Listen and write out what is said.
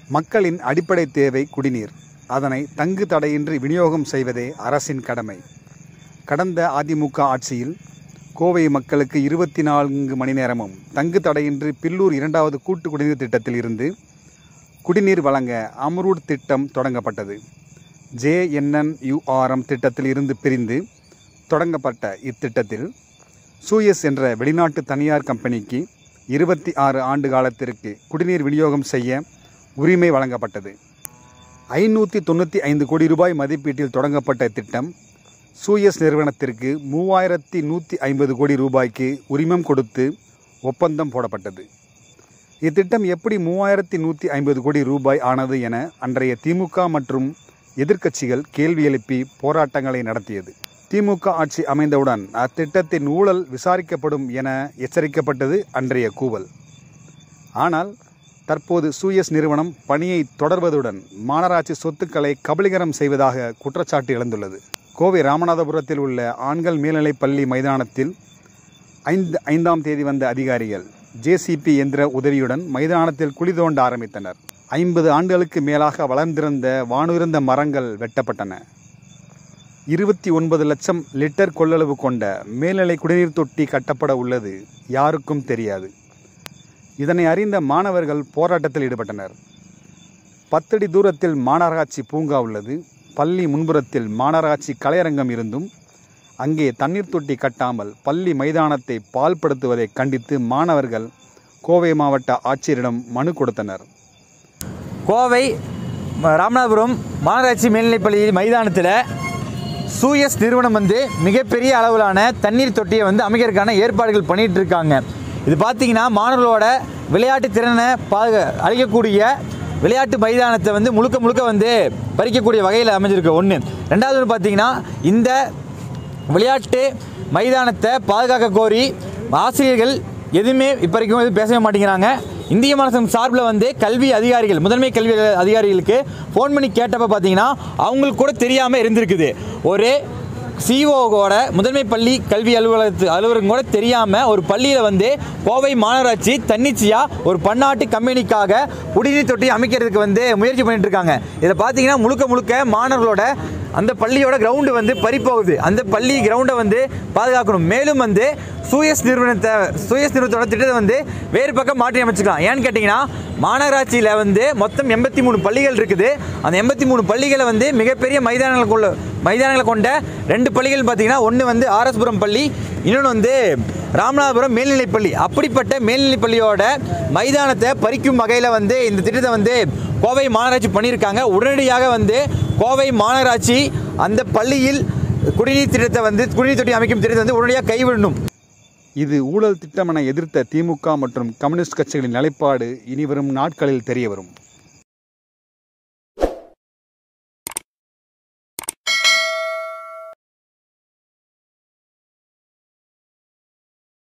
மக்களின் அடிப்படை தேவை குடிநீர் அதனை தங்கு தடையின்றி விநியோகம் செய்வதே அரசின் கடமை கடந்த அதிமுக ஆட்சியில் கோவை மக்களுக்கு இருபத்தி நான்கு மணி நேரமும் தங்கு தடையின்றி பில்லூர் இரண்டாவது கூட்டு குடிநீர் திட்டத்தில் இருந்து குடிநீர் வழங்க அம்ரூட் திட்டம் தொடங்கப்பட்டது ஜேஎன்என்யூஆர்எம் திட்டத்தில் இருந்து பிரிந்து தொடங்கப்பட்ட இத்திட்டத்தில் சூயஸ் என்ற வெளிநாட்டு தனியார் கம்பெனிக்கு இருபத்தி ஆறு ஆண்டு காலத்திற்கு குடிநீர் விநியோகம் செய்ய உரிமை வழங்கப்பட்டது ஐநூற்றி தொண்ணூற்றி ஐந்து கோடி ரூபாய் மதிப்பீட்டில் தொடங்கப்பட்ட திட்டம் சூயஸ் நிறுவனத்திற்கு மூவாயிரத்தி நூற்றி ஐம்பது கோடி ரூபாய்க்கு உரிமம் கொடுத்து ஒப்பந்தம் போடப்பட்டது இத்திட்டம் எப்படி மூவாயிரத்தி நூற்றி ஐம்பது கோடி ரூபாய் ஆனது என அன்றைய திமுக மற்றும் எதிர்க்கட்சிகள் கேள்வி எழுப்பி போராட்டங்களை நடத்தியது திமுக ஆட்சி அமைந்தவுடன் அத்திட்டத்தின் ஊழல் விசாரிக்கப்படும் என எச்சரிக்கப்பட்டது அன்றைய கூவல் ஆனால் தற்போது சூயஸ் நிறுவனம் பணியை தொடர்வதுடன் மாநகராட்சி சொத்துக்களை கபலீகரம் செய்வதாக குற்றச்சாட்டு எழுந்துள்ளது கோவை ராமநாதபுரத்தில் உள்ள ஆண்கள் மேல்நிலைப் பள்ளி மைதானத்தில் ஐந்து ஐந்தாம் தேதி வந்த அதிகாரிகள் ஜேசிபி எந்திர உதவியுடன் மைதானத்தில் குழி தோண்ட ஆரம்பித்தனர் ஐம்பது ஆண்டுகளுக்கு மேலாக வளர்ந்திருந்த வானுயர்ந்த மரங்கள் வெட்டப்பட்டன இருபத்தி ஒன்பது லட்சம் லிட்டர் கொள்ளளவு கொண்ட மேல்நிலை குடிநீர் தொட்டி கட்டப்பட உள்ளது யாருக்கும் தெரியாது இதனை அறிந்த மாணவர்கள் போராட்டத்தில் ஈடுபட்டனர் பத்தடி தூரத்தில் மாநகராட்சி பூங்கா உள்ளது பள்ளி முன்புறத்தில் மாநகராட்சி கலையரங்கம் இருந்தும் அங்கே தண்ணீர் தொட்டி கட்டாமல் பள்ளி மைதானத்தை பால்படுத்துவதை கண்டித்து மாணவர்கள் கோவை மாவட்ட ஆட்சியரிடம் மனு கொடுத்தனர் கோவை ம- ராமநாதபுரம் மாநகராட்சி மேல்நிலைப்பள்ளி மைதானத்தில் சூயஸ் நிறுவனம் வந்து மிகப்பெரிய அளவிலான தண்ணீர் தொட்டியை வந்து அமைக்கிறதுக்கான ஏற்பாடுகள் பண்ணிட்டு இருக்காங்க இது பார்த்தீங்கன்னா மாணவர்களோட விளையாட்டு திறனை பாதுகா அளிக்கக்கூடிய விளையாட்டு மைதானத்தை வந்து முழுக்க முழுக்க வந்து பறிக்கக்கூடிய வகையில் அமைஞ்சிருக்கு ஒன்று ரெண்டாவது வந்து பார்த்தீங்கன்னா இந்த விளையாட்டு மைதானத்தை பாதுகாக்க கோரி ஆசிரியர்கள் எதுவுமே இப்போ வரைக்கும் எதுவும் பேசவே மாட்டேங்கிறாங்க இந்திய அரசு சார்பில் வந்து கல்வி அதிகாரிகள் முதன்மை கல்வி அதிகாரிகளுக்கு ஃபோன் பண்ணி கேட்டப்ப பார்த்தீங்கன்னா அவங்களுக்கு கூட தெரியாமல் இருந்திருக்குது ஒரு சிஓவோட முதன்மை பள்ளி கல்வி அலுவலகத்து அலுவலகம் கூட தெரியாமல் ஒரு பள்ளியில் வந்து கோவை மாநகராட்சி தன்னிச்சையாக ஒரு பன்னாட்டு கம்பெனிக்காக குடிநீர் தொட்டி அமைக்கிறதுக்கு வந்து முயற்சி பண்ணிட்டு இருக்காங்க இதில் பார்த்தீங்கன்னா முழுக்க முழுக்க மாணவர்களோட அந்த பள்ளியோட கிரவுண்டு வந்து பறிப்போகுது அந்த பள்ளி கிரவுண்டை வந்து பாதுகாக்கணும் மேலும் வந்து சூயஸ் நிறுவனத்தை சூயஸ் நிறுவனத்தோட திட்டத்தை வந்து வேறு பக்கம் மாற்றி அமைச்சுக்கலாம் ஏன்னு கேட்டிங்கன்னா மாநகராட்சியில் வந்து மொத்தம் எண்பத்தி மூணு பள்ளிகள் இருக்குது அந்த எண்பத்தி மூணு பள்ளிகளை வந்து மிகப்பெரிய மைதானங்களை கொள்ள மைதானங்களை கொண்ட ரெண்டு பள்ளிகள் பார்த்தீங்கன்னா ஒன்று வந்து ஆர்எஸ்புரம் பள்ளி இன்னொன்று வந்து ராமநாதபுரம் மேல்நிலைப் பள்ளி அப்படிப்பட்ட மேல்நிலைப் பள்ளியோட மைதானத்தை பறிக்கும் வகையில் வந்து இந்த திட்டத்தை வந்து கோவை மாநகராட்சி பண்ணியிருக்காங்க உடனடியாக வந்து கோவை மாநகராட்சி அந்த பள்ளியில் குடிநீர் திட்டத்தை வந்து குடிநீர் தொட்டி அமைக்கும் திட்டத்தை வந்து உடனடியாக கைவிடணும் இது ஊழல் திட்டம் என எதிர்த்த திமுக மற்றும் கம்யூனிஸ்ட் கட்சிகளின் நிலைப்பாடு இனிவரும் நாட்களில் தெரியவரும்